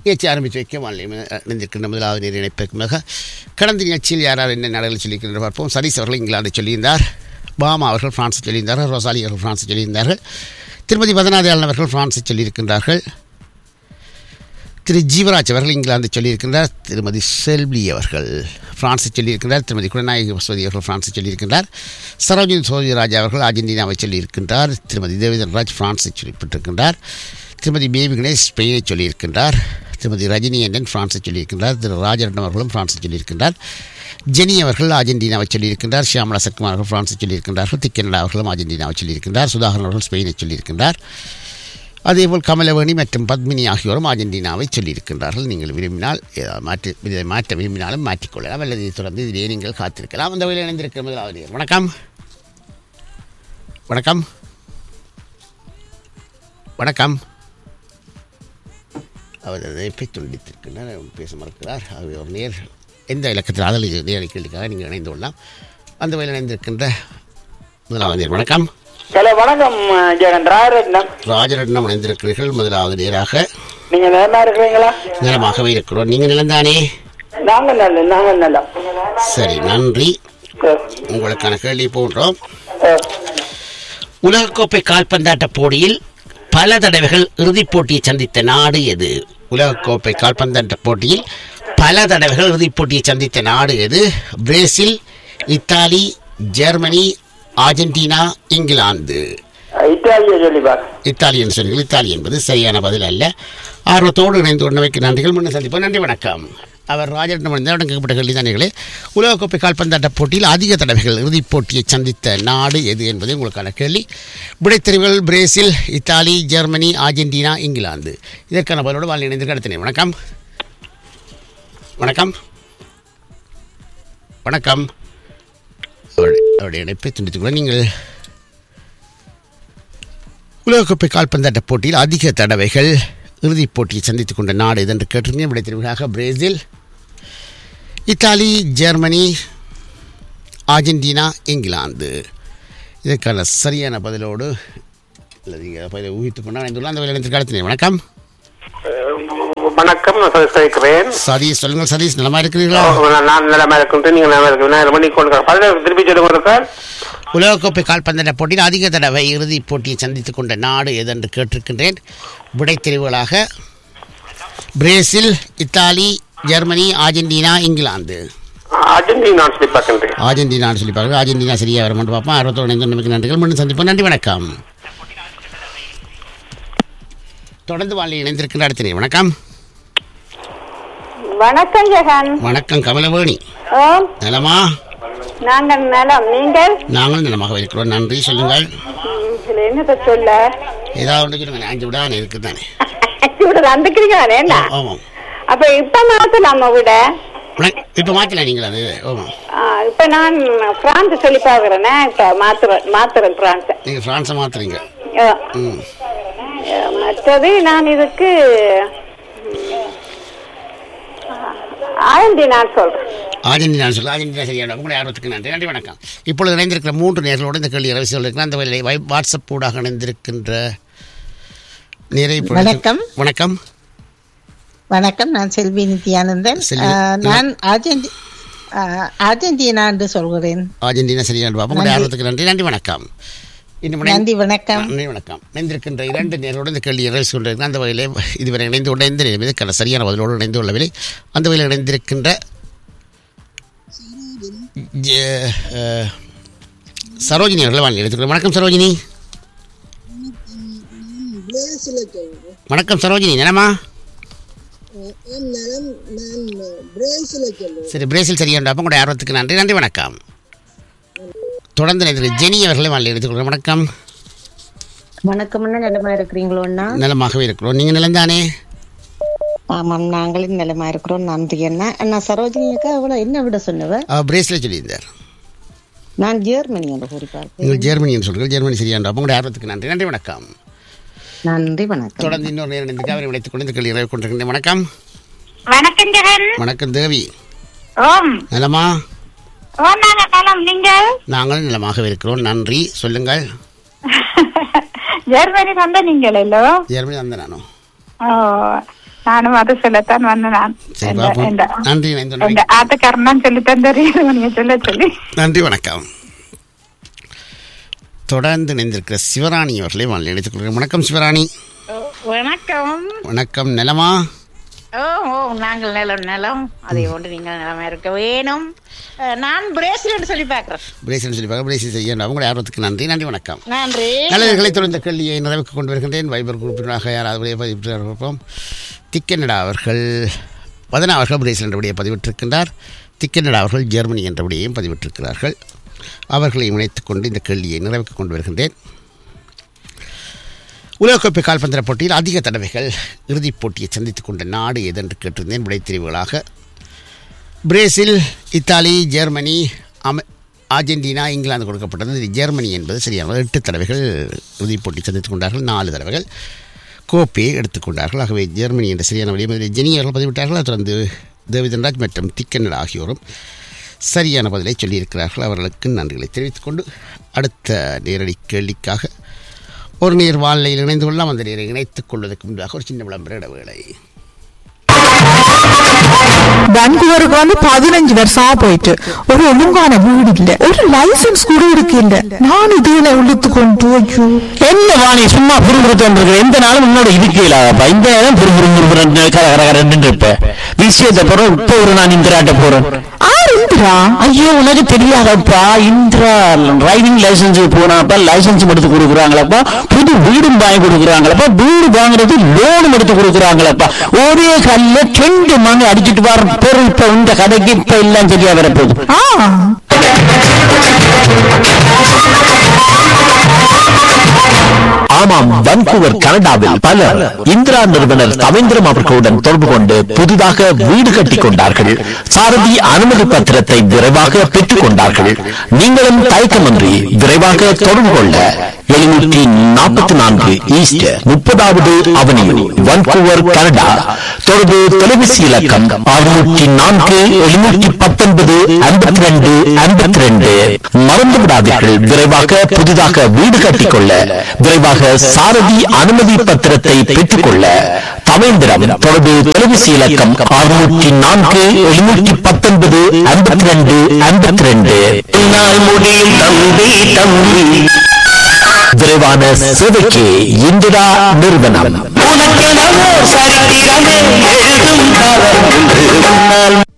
நிகழ்ச்சி ஆரம்பித்து வைக்க வானிலை இணைந்திருக்கின்ற முதலாவது நேர இணைப்பிற்குமாக கடந்த நிகழ்ச்சியில் யார் யார் என்ன நாடுகள் சொல்லியிருக்கின்ற பார்ப்போம் சதீஷ் அவர்கள் இங்கிலாந்து சொல்லியிருந்தார் பாமா அவர்கள் பிரான்ஸ் சொல்லியிருந்தார்கள் ரோசாலி அவர்கள் பிரான்ஸ் சொல்லியிருந்தார்கள் திருமதி பதநாதயாளன் அவர்கள் பிரான்ஸை சொல்லியிருக்கின்றார்கள் திரு ஜீவராஜ் அவர்கள் இங்கிலாந்து சொல்லியிருக்கின்றார் திருமதி செல்வி அவர்கள் பிரான்ஸை சொல்லியிருக்கின்றார் திருமதி குணநாயகி வசதி அவர்கள் பிரான்ஸை சொல்லியிருக்கின்றார் சரோஜினி சோதிராஜ் அவர்கள் அர்ஜென்டினாவை சொல்லியிருக்கின்றார் திருமதி தேவேந்திரன் ராஜ் பிரான்ஸை சொல்லிப்பட்டிருக்கின்றார் திருமதி பேபி கணேஷ் ஸ்பெயினை சொல்லியிருக்கின்றார் திருமதி ரஜினி அண்ணன் பிரான்ஸை சொல்லியிருக்கின்றார் திரு ராஜரட்னம் அவர்களும் பிரான்ஸை சொல்லியிருக்கின்றார் ஜெனி அவர்கள் அர்ஜென்டினாவை சொல்லியிருக்கின்றார் ஷியாமலா சத்குமார் அவர்கள் பிரான்ஸை சொல்லியிருக்கின்றார்கள் திக்கனடா அவர்களும் அர்ஜென்டினாவை சொல்லியிருக்கின்றார் சுதாகரன் அவர்கள் ஸ்பெயினை சொல்லியிருக்கின்றார் அதேபோல் கமலவேணி மற்றும் பத்மினி ஆகியோரும் அர்ஜென்டினாவை சொல்லியிருக்கின்றார்கள் நீங்கள் விரும்பினால் ஏதாவது மாற்றி இதை மாற்ற விரும்பினாலும் மாற்றிக்கொள்ளலாம் அல்லது இதை தொடர்ந்து இதிலே நீங்கள் காத்திருக்கலாம் அந்த வகையில் இணைந்திருக்கிற முதலாவது நேயர். வணக்கம் வணக்கம் வணக்கம் அவர் இணைப்பை துண்டித்திருக்கின்றார் அவர் பேச மறுக்கிறார் ஆகவே ஒரு நேர் எந்த இலக்கத்தில் அதல் நேரடி கேள்விக்காக நீங்கள் இணைந்து கொள்ளலாம் அந்த வகையில் இணைந்திருக்கின்ற முதலாவது நேர் வணக்கம் ஹலோ வணக்கம் ஜெகன் ராஜரத்னம் ராஜரட்னம் இணைந்திருக்கிறீர்கள் முதலாவது நேராக நீங்க நல்லா இருக்கிறீங்களா நலமாகவே இருக்கிறோம் நீங்கள் நிலந்தானே நாங்க நல்ல நாங்க நல்லா சரி நன்றி அஹ், உங்களுக்கான கேள்வி போன்றோம் அஹ், உலகக்கோப்பை கால்பந்தாட்ட போட்டியில் பல தடவைகள் இறுதிப் போட்டியை சந்தித்த நாடு எது உலகக்கோப்பை கால்பந்தாட்ட போட்டியில் பல தடவைகள் இறுதிப் போட்டியை சந்தித்த நாடு எது Brazil Italy Germany Argentina England இத்தாலிய சொல்லி பாரு இத்தாலியன் சொன்னீர்கள் இத்தாலி என்பது சரியான பதில் அல்ல ஆர்வத்தோடு இணைந்து கொண்டமைக்கு நன்றிகள் முன்ன சந்திப்போம் நன்றி வணக்கம் அவர் ராஜரட்னம் இணைந்தவுடன் கேட்கப்பட்ட கேள்விதானிகளே உலகக்கோப்பை கால்பந்தாட்ட போட்டியில் அதிக தடவைகள் இறுதிப் போட்டியை சந்தித்த நாடு எது என்பது உங்களுக்கான கேள்வி விடைத்தெரிவுகள் Brazil Italy Germany Argentina England இதற்கான பதிலோடு வாழ் இணைந்திருக்க அடுத்த நேரம். வணக்கம் வணக்கம் வணக்கம் அவருடைய அவருடைய இணைப்பை துண்டித்துக் நீங்கள் உலகக்கோப்பை கால்பந்தாட்ட போட்டியில் அதிக தடவைகள் இறுதிப் போட்டியை சந்தித்துக் கொண்ட நாடு இது என்று கேட்டிருந்தேன் விடை தெரிவுகளாக Brazil Italy Germany Argentina England இதற்கான சரியான பதிலோடு இல்லை நீங்கள் பதிலை ஊகித்துக் கொண்டால் இந்த அந்த வேலை காலத்தினேன் வணக்கம் வணக்கம் நான் சதீஷ் கேட்கிறேன் சதீஷ் சொல்லுங்கள் சதீஷ் நலமா இருக்கிறீர்களா நான் நான் நிலைமை இருக்கின்றேன் நீங்க நிலைமை இருக்கு நான் மணி கொண்டு பதினேழு திருப்பி சொல்லுங்க சார் உலகக்கோப்பை கால்பந்தாட்ட போட்டியில் அதிக தடவை இறுதிப் போட்டியை சந்தித்துக் கொண்ட நாடு எது என்று கேட்டிருக்கின்றேன் விடை தெரிவுகளாக Brazil Italy Germany Argentina England Argentina நான் சொல்லி பார்க்கின்றேன் அர்ஜென்டினான்னு சொல்லி பாருங்க அர்ஜென்டினா சரியாக வர மட்டும் பார்ப்போம் அறுபத்தோடு இணைந்து நமக்கு நன்றிகள் மீண்டும் சந்திப்போம் நன்றி வணக்கம் தொடர்ந்து வாழ்க்கை இணைந்திருக்கின்ற அடுத்த நேரம். வணக்கம் வணக்கம் ஜெகன் வணக்கம் கமலவேணி ஓம் நலமா நாங்கள் நலம் நீங்கள் நாங்களும் நலமாக இருக்கிறோம் நன்றி சொல்லுங்கள் ம், இதுல என்னத்த சொல்ல ஏதாவது ஒன்று சொல்லுங்க அஞ்சு விடானே இருக்குது தானே இவ்வளவு வந்துக்கிறீங்களே என்ன ஆமாம் அப்ப இப்ப மாத்தலாம விட இப்போ மாற்றலாம் நீங்கள் அது ஆமாம் ஆ, இப்ப நான் பிரான்ஸ் சொல்லி பாக்குறேனே இப்ப மாத்துறேன் மாத்துறேன் பிரான்ஸ் நீங்கள் ஃப்ரான்ஸை மாற்றுறீங்க ம் மற்றது நான் இதுக்கு ஆயிரத்தி நான் சொல்றேன் அர்ஜென்டினா சொல்ல அர்ஜென்டினா சரியான உங்களுடைய ஆர்வத்துக்கு நன்றி நன்றி வணக்கம் இப்பொழுது இணைந்திருக்கிற மூன்று நேர்களோடு இந்த கேள்வி இரவு சொல்லியிருக்கிறேன் அந்த வகையில் வை- வாட்ஸ்அப் ஊடாக இணைந்திருக்கின்ற நிறைவு வணக்கம். வணக்கம் வணக்கம் நான் செல்வி நித்யானந்தன் செல்வி. ஆஹ், நான் அர்ஜென்டி ஆஹ், அர்ஜென்டினா என்று சொல்கிறேன் அர்ஜென்டினா சரியான பாப்பா உங்களுடைய ஆர்வத்துக்கு நன்றி நன்றி வணக்கம் இன்னும் இணை- நன்றி வணக்கம் நன்றி வணக்கம் இணைந்திருக்கின்ற இரண்டு நேரோடு இந்த கேள்வி நிறைவு கொண்டிருக்கிறேன் அந்த வகையிலே இதுவரை இணைந்து கொண்ட இந்த நேரம் இதுக்கான சரியான பதிலோடு இணைந்து கொள்ளவில்லை அந்த வகையில் இணைந்திருக்கின்ற ஜ- அஹ், சரோஜினி அவர்களை வாங்கி எடுத்துக்கிறேன் வணக்கம் சரோஜினி வணக்கம் சரோஜினி நிலமா சரி பிரேசில் சரியான அப்போ உங்களுடைய ஆர்வத்துக்கு நன்றி நன்றி வணக்கம் தொடர்ந்து இணைந்திருக்கிற ஜெனி அவர்களை வாங்கி எடுத்துக்கிறேன் வணக்கம் வணக்கம்னா நிலமா இருக்கிறீங்களோண்ணா நலமாகவே இருக்கிறோம் நீங்கள் நிலந்தானே ஆமாம் நாங்களும் நிலமா இருக்கிறோம் நன்றி அண்ணா அண்ணா சரோஜினியக்கா அவ்வளோ என்ன விட சொன்னவ அவர் பிரேசில் சொல்லியிருந்தார் நான் ஜெர்மனி என்று கூறி பார்க்கிறேன் நீங்கள் ஜெர்மனின்னு சொல்கிறீர்கள் ஜெர்மனி சரியான அப்போ உங்களுடைய ஆர்வத்துக்கு நன்றி நன்றி வணக்கம் நன்றி வணக்கம் தொடர்ந்து இன்னொரு நேரம் இந்த கவரை விளைத்துக் கொண்டு இந்த கேள்வி இரவு கொண்டிருக்கின்றேன் வணக்கம் வணக்கம் ஜெகன் வணக்கம் தேவி ஓம் நலமா ஓம் நாங்க நலம் நீங்கள் நாங்களும் நலமாக இருக்கிறோம் நன்றி சொல்லுங்கள் ஜெர்மனி வந்த நீங்கள் இல்லோ ஜெர்மனி வந்த நானும் ஓ நானும் அதை சொல்லத்தான் வந்தேன் நான் சரி இந்த- பாப்போம் இந்த- நன்றி இணைந்து இந்த கொண்டமைக்கு. ஆத்தக்காரன் தான் சொல்லித்தான் தெரியும் நீங்க சொல்ல சொல்லி நன்றி வணக்கம் தொடர்ந்து இணைந்திருக்கிற சிவராணி அவர்களை வாழ் இணைத்துக் கொள்கிறேன் வணக்கம் சிவராணி வணக்கம் வணக்கம் நிலமா ஓ ஓ நாங்கள் நிலம் நிலம் அதை கொண்டு நீங்கள் நிலமா இருக்க வேணும் அஹ், நான் பிரேசில் சொல்லி பார்க்குறேன் பிரேசில் சொல்லி பார்க்க பிரேசில் செய்ய உங்களுடைய ஆர்வத்துக்கு நன்றி நன்றி வணக்கம் நன்றி நல்லவர்களை தொடர்ந்த கேள்வியை நிறைவுக்கு கொண்டு வருகின்றேன் வைபர் குரூப்பினராக யாராவது பதிவிட்டிருப்போம் திக்கனடா அவர்கள் வதனா அவர்கள் பிரேசில் என்றபடியை பதிவிட்டிருக்கின்றார் திக்கனடா அவர்கள் ஜெர்மனி என்றபடியையும் பதிவிட்டிருக்கிறார்கள் அவர்களை இணைத்துக் கொண்டு இந்த கேள்வியை நிறைவுக்கு கொண்டு வருகின்றேன் உலகக்கோப்பை கால்பந்திர போட்டியில் அதிக தடவைகள் இறுதிப் போட்டியை சந்தித்துக் கொண்ட நாடு எதென்று கேட்டிருந்தேன் விடைத்தெரிவுகளாக பிரேசில் இத்தாலி ஜெர்மனி அமெ அர்ஜென்டினா இங்கிலாந்து கொடுக்கப்பட்டது இது ஜெர்மனி என்பது சரியான எட்டு தடவைகள் இறுதிப் போட்டி சந்தித்துக் கொண்டார்கள் நாலு தடவைகள் கோப்பையை எடுத்துக்கொண்டார்கள் ஆகவே ஜெர்மனி என்ற சரியான வழியை ஜெனி அவர்கள் பதிவிட்டார்கள் அதை தொடர்ந்து தேவிதன்ராஜ் மற்றும் திக்கனல் ஆகியோரும் சரியான பதிலை சொல்லியிருக்கிறார்கள் அவர்களுக்கு நன்றிகளை தெரிவித்துக் கொண்டு அடுத்த நேரடி கேள்விக்காக ஒரு நீர் வாழ்நிலையில் இணைந்து கொள்ளலாம் அந்த நீரை இணைத்துக் கொள்வதற்கு முன்பாக ஒரு சின்ன விளம்பர இடைவேளை பெங்களூருக்கு வந்து பதினஞ்சு வருஷமா போயிட்டு ஒரு ஒழுங்கான வீடு இல்ல ஒரு லைசன்ஸ் கூட இருக்கு இல்ல நான் இதுல உள்ளுத்து கொண்டு ஐயோ என்ன வாணி சும்மா புரிபுறுத்தம் இருக்கு எந்த நாளும் உன்னோட இருக்கலாப்பா இந்த நேரம் புரிபுறு கர கர கரன்னு இருப்ப விஷயத்தை போறோம் இப்ப ஒரு நான் இந்திராட்ட போறேன் ஆர் இந்திரா ஐயோ உனக்கு தெரியாதப்பா இந்திரா டிரைவிங் லைசன்ஸ் போனாப்பா லைசன்ஸ் எடுத்து கொடுக்குறாங்களப்பா புது வீடும் வாங்கி கொடுக்குறாங்களப்பா வீடு வாங்குறது லோனும் எடுத்து கொடுக்குறாங்களப்பா ஒரே கல்ல ரெண்டு மணி அடிச்சிட்டு வர பொருள் இப்ப இந்த கதைக்கு இப்ப எல்லாம் சரியா வரப்போகுது ஆ ஆமாம் வன்கூவர் கனடாவில் பலர் இந்திரா நிறுவனர் தவேந்திரம் அவர்களுடன் தொடர்பு கொண்டு புதிதாக வீடு கட்டிக் கொண்டார்கள் சாரதி அனுமதி பத்திரத்தை விரைவாக பெற்றுக் கொண்டார்கள் நீங்களும் தயக்கமின்றி விரைவாக தொடர்பு கொள்ள எழுநூற்றி நாற்பத்தி நான்கு ஈஸ்ட் முப்பதாவது அவனியூ வன்கூவர் கனடா தொடர்பு தொலைபேசி இலக்கம் அறுநூற்றி நான்கு எழுநூற்றி பத்தொன்பது ஐம்பத்தி ரெண்டு ஐம்பத்தி ரெண்டு மறந்து விடாதீர்கள் விரைவாக புதிதாக வீடு கட்டிக்கொள்ள விரைவாக சாரதி அனுமதி பத்திரத்தை பெற்றுக்கொள்ள தவேந்திரம் தொடர்பு தொலைபேசி இலக்கம் அறுநூற்றி நான்கு எழுநூற்றி பத்தொன்பது ஐம்பத்தி ரெண்டு ஐம்பத்தி ரெண்டு முடியும் தம்பி தம்பி விரைவான சேவைக்கு இந்திரா நிறுவனம் உனக்கெனவோ சரித்திரமே எழுதும் காலம் என்று முன்னால்